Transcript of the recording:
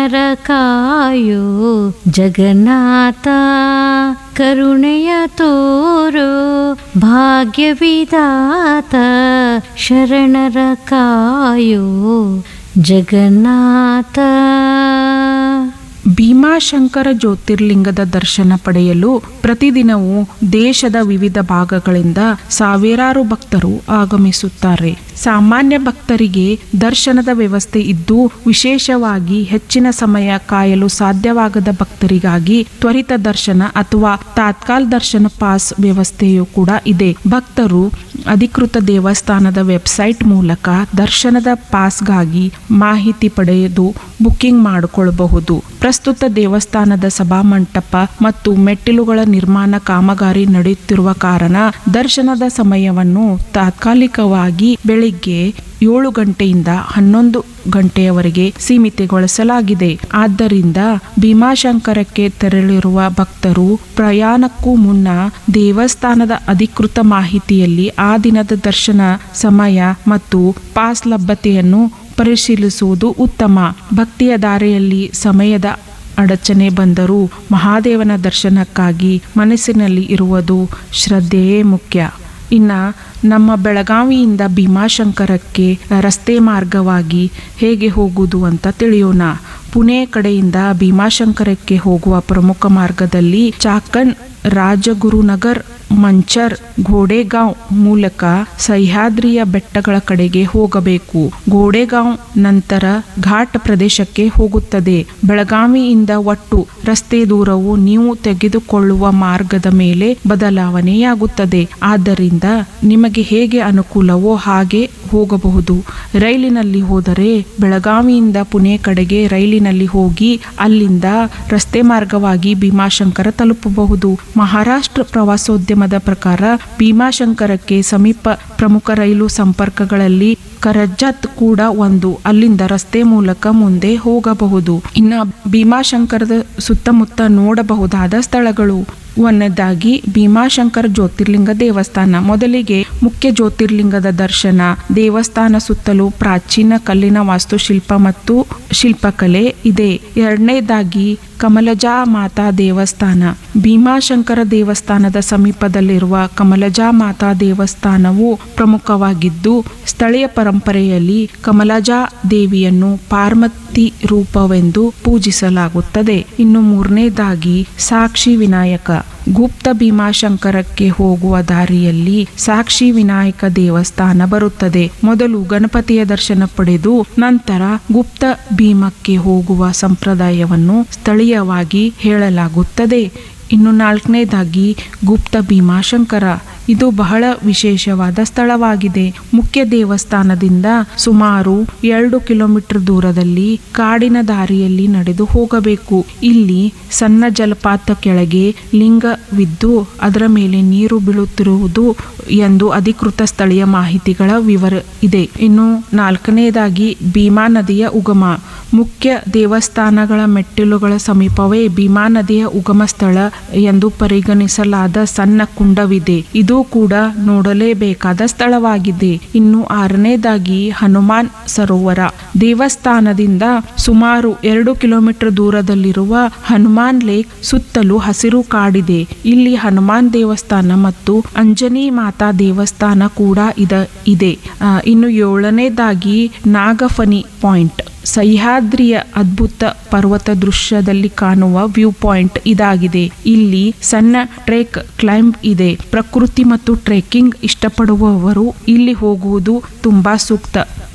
ಶರಣರ ಕಾಯೋ ಜಗನ್ನಾಥ ಕರುಣೆಯ ತೋರೋ ಭಾಗ್ಯವಿದಾತ ಶರಣರ ಕಾಯೋ ಜಗನ್ನಾಥ ಭೀಮಾಶಂಕರ ಜ್ಯೋತಿರ್ಲಿಂಗದ ದರ್ಶನ ಪಡೆಯಲು ಪ್ರತಿದಿನವೂ ದೇಶದ ವಿವಿಧ ಭಾಗಗಳಿಂದ ಸಾವಿರಾರು ಭಕ್ತರು ಆಗಮಿಸುತ್ತಾರೆ ಸಾಮಾನ್ಯ ಭಕ್ತರಿಗೆ ದರ್ಶನದ ವ್ಯವಸ್ಥೆ ಇದ್ದು ವಿಶೇಷವಾಗಿ ಹೆಚ್ಚಿನ ಸಮಯ ಕಾಯಲು ಸಾಧ್ಯವಾಗದ ಭಕ್ತರಿಗಾಗಿ ತ್ವರಿತ ದರ್ಶನ ಅಥವಾ ತಾತ್ಕಾಲ್ ದರ್ಶನ ಪಾಸ್ ವ್ಯವಸ್ಥೆಯೂ ಕೂಡ ಇದೆ ಭಕ್ತರು ಅಧಿಕೃತ ದೇವಸ್ಥಾನದ ವೆಬ್ಸೈಟ್ ಮೂಲಕ ದರ್ಶನದ ಪಾಸ್ಗಾಗಿ ಮಾಹಿತಿ ಪಡೆದು ಬುಕ್ಕಿಂಗ್ ಮಾಡಿಕೊಳ್ಳಬಹುದು ಪ್ರಸ್ತುತ ದೇವಸ್ಥಾನದ ಸಭಾಮಂಟಪ ಮತ್ತು ಮೆಟ್ಟಿಲುಗಳ ನಿರ್ಮಾಣ ಕಾಮಗಾರಿ ನಡೆಯುತ್ತಿರುವ ಕಾರಣ ದರ್ಶನದ ಸಮಯವನ್ನು ತಾತ್ಕಾಲಿಕವಾಗಿ ಬೆಳಿಗ್ಗೆ ಏಳು ಗಂಟೆಯಿಂದ ಹನ್ನೊಂದು ಗಂಟೆಯವರೆಗೆ ಸೀಮಿತಗೊಳಿಸಲಾಗಿದೆ ಆದ್ದರಿಂದ ಭೀಮಾಶಂಕರಕ್ಕೆ ತೆರಳಿರುವ ಭಕ್ತರು ಪ್ರಯಾಣಕ್ಕೂ ಮುನ್ನ ದೇವಸ್ಥಾನದ ಅಧಿಕೃತ ಮಾಹಿತಿಯಲ್ಲಿ ಆ ದಿನದ ದರ್ಶನ ಸಮಯ ಮತ್ತು ಪಾಸ್ ಲಭ್ಯತೆಯನ್ನು ಪರಿಶೀಲಿಸುವುದು ಉತ್ತಮ ಭಕ್ತಿಯ ದಾರಿಯಲ್ಲಿ ಸಮಯದ ಅಡಚಣೆ ಬಂದರೂ ಮಹಾದೇವನ ದರ್ಶನಕ್ಕಾಗಿ ಮನಸ್ಸಿನಲ್ಲಿ ಇರುವುದು ಶ್ರದ್ಧೆಯೇ ಮುಖ್ಯ ಇನ್ನ ನಮ್ಮ ಬೆಳಗಾವಿಯಿಂದ ಭೀಮಾಶಂಕರಕ್ಕೆ ರಸ್ತೆ ಮಾರ್ಗವಾಗಿ ಹೇಗೆ ಹೋಗುವುದು ಅಂತ ತಿಳಿಯೋಣ ಪುಣೆ ಕಡೆಯಿಂದ ಭೀಮಾಶಂಕರಕ್ಕೆ ಹೋಗುವ ಪ್ರಮುಖ ಮಾರ್ಗದಲ್ಲಿ ಚಾಕನ್ ರಾಜಗುರುನಗರ್ ಮಂಚರ್ ಗೋಡೆಗಾಂವ್ ಮೂಲಕ ಸಹ್ಯಾದ್ರಿಯ ಬೆಟ್ಟಗಳ ಕಡೆಗೆ ಹೋಗಬೇಕು ಗೋಡೆಗಾಂವ್ ನಂತರ ಘಾಟ್ ಪ್ರದೇಶಕ್ಕೆ ಹೋಗುತ್ತದೆ ಬೆಳಗಾವಿಯಿಂದ ಒಟ್ಟು ರಸ್ತೆ ದೂರವು ನೀವು ತೆಗೆದುಕೊಳ್ಳುವ ಮಾರ್ಗದ ಮೇಲೆ ಬದಲಾವಣೆಯಾಗುತ್ತದೆ ಆದ್ದರಿಂದ ನಿಮಗೆ ಹೇಗೆ ಅನುಕೂಲವೋ ಹಾಗೆ ಹೋಗಬಹುದು ರೈಲಿನಲ್ಲಿ ಹೋದರೆ ಬೆಳಗಾವಿಯಿಂದ ಪುಣೆ ಕಡೆಗೆ ರೈಲಿನಲ್ಲಿ ಹೋಗಿ ಅಲ್ಲಿಂದ ರಸ್ತೆ ಮಾರ್ಗವಾಗಿ ಭೀಮಾಶಂಕರ ತಲುಪಬಹುದು ಮಹಾರಾಷ್ಟ್ರ ಪ್ರವಾಸೋದ್ಯಮದ ಪ್ರಕಾರ ಭೀಮಾಶಂಕರಕ್ಕೆ ಸಮೀಪ ಪ್ರಮುಖ ರೈಲು ಸಂಪರ್ಕಗಳಲ್ಲಿ ಕರಜತ್ ಕೂಡ ಒಂದು ಅಲ್ಲಿಂದ ರಸ್ತೆ ಮೂಲಕ ಮುಂದೆ ಹೋಗಬಹುದು ಇನ್ನು ಭೀಮಾಶಂಕರದ ಸುತ್ತಮುತ್ತ ನೋಡಬಹುದಾದ ಸ್ಥಳಗಳು ಒಂದನೇದಾಗಿ ಭೀಮಾಶಂಕರ ಜ್ಯೋತಿರ್ಲಿಂಗ ದೇವಸ್ಥಾನ ಮೊದಲಿಗೆ ಮುಖ್ಯ ಜ್ಯೋತಿರ್ಲಿಂಗದ ದರ್ಶನ ದೇವಸ್ಥಾನ ಸುತ್ತಲೂ ಪ್ರಾಚೀನ ಕಲ್ಲಿನ ವಾಸ್ತುಶಿಲ್ಪ ಮತ್ತು ಶಿಲ್ಪಕಲೆ ಇದೆ ಎರಡನೇದಾಗಿ ಕಮಲಜಾ ಮಾತಾ ದೇವಸ್ಥಾನ ಭೀಮಾಶಂಕರ ದೇವಸ್ಥಾನದ ಸಮೀಪದಲ್ಲಿರುವ ಕಮಲಜಾ ಮಾತಾ ದೇವಸ್ಥಾನವು ಪ್ರಮುಖವಾಗಿದ್ದು ಸ್ಥಳೀಯ ಪರಂಪರೆಯಲ್ಲಿ ಕಮಲಜಾ ದೇವಿಯನ್ನು ಪಾರ್ವತಿ ರೂಪವೆಂದು ಪೂಜಿಸಲಾಗುತ್ತದೆ ಇನ್ನು ಮೂರನೇದಾಗಿ ಸಾಕ್ಷಿ ವಿನಾಯಕ ಗುಪ್ತ ಭೀಮಾಶಂಕರಕ್ಕೆ ಹೋಗುವ ದಾರಿಯಲ್ಲಿ ಸಾಕ್ಷಿ ವಿನಾಯಕ ದೇವಸ್ಥಾನ ಬರುತ್ತದೆ ಮೊದಲು ಗಣಪತಿಯ ದರ್ಶನ ಪಡೆದು ನಂತರ ಗುಪ್ತ ಭೀಮಕ್ಕೆ ಹೋಗುವ ಸಂಪ್ರದಾಯವನ್ನು ಸ್ಥಳೀಯವಾಗಿ ಹೇಳಲಾಗುತ್ತದೆ ಇನ್ನು ನಾಲ್ಕನೇದಾಗಿ ಗುಪ್ತ ಭೀಮಾಶಂಕರ ಇದು ಬಹಳ ವಿಶೇಷವಾದ ಸ್ಥಳವಾಗಿದೆ ಮುಖ್ಯ ದೇವಸ್ಥಾನದಿಂದ ಸುಮಾರು ಎರಡು ಕಿಲೋಮೀಟರ್ ದೂರದಲ್ಲಿ ಕಾಡಿನ ದಾರಿಯಲ್ಲಿ ನಡೆದು ಹೋಗಬೇಕು ಇಲ್ಲಿ ಸಣ್ಣ ಜಲಪಾತ ಕೆಳಗೆ ಲಿಂಗವಿದ್ದು ಅದರ ಮೇಲೆ ನೀರು ಬೀಳುತ್ತಿರುವುದು ಎಂದು ಅಧಿಕೃತ ಸ್ಥಳೀಯ ಮಾಹಿತಿಗಳ ವಿವರ ಇದೆ ಇನ್ನು ನಾಲ್ಕನೇದಾಗಿ ಭೀಮಾ ನದಿಯ ಉಗಮ ಮುಖ್ಯ ದೇವಸ್ಥಾನಗಳ ಮೆಟ್ಟಿಲುಗಳ ಸಮೀಪವೇ ಭೀಮಾ ನದಿಯ ಉಗಮ ಸ್ಥಳ ಎಂದು ಪರಿಗಣಿಸಲಾದ ಸಣ್ಣ ಕುಂಡವಿದೆ ಇದು ಕೂಡ ನೋಡಲೇಬೇಕಾದ ಸ್ಥಳವಾಗಿದೆ ಇನ್ನು ಆರನೇದಾಗಿ ಹನುಮಾನ್ ಸರೋವರ ದೇವಸ್ಥಾನದಿಂದ ಸುಮಾರು ಎರಡು ಕಿಲೋಮೀಟರ್ ದೂರದಲ್ಲಿರುವ ಹನುಮಾನ್ ಲೇಕ್ ಸುತ್ತಲೂ ಹಸಿರು ಕಾಡಿದೆ ಇಲ್ಲಿ ಹನುಮಾನ್ ದೇವಸ್ಥಾನ ಮತ್ತು ಅಂಜನಿ ಮಾತಾ ದೇವಸ್ಥಾನ ಕೂಡ ಇದ ಇದೆ ಆ, ಇನ್ನು ಏಳನೇದಾಗಿ ನಾಗಫನಿ ಪಾಯಿಂಟ್ ಸಹ್ಯಾದ್ರಿಯ ಅದ್ಭುತ ಪರ್ವತ ದೃಶ್ಯದಲ್ಲಿ ಕಾಣುವ ವ್ಯೂ ಪಾಯಿಂಟ್ ಇದಾಗಿದೆ ಇಲ್ಲಿ ಸಣ್ಣ ಟ್ರೆಕ್ ಕ್ಲೈಂಬ್ ಇದೆ ಪ್ರಕೃತಿ ಮತ್ತು ಟ್ರೆಕ್ಕಿಂಗ್ ಇಷ್ಟಪಡುವವರು ಇಲ್ಲಿ ಹೋಗುವುದು ತುಂಬಾ ಸೂಕ್ತ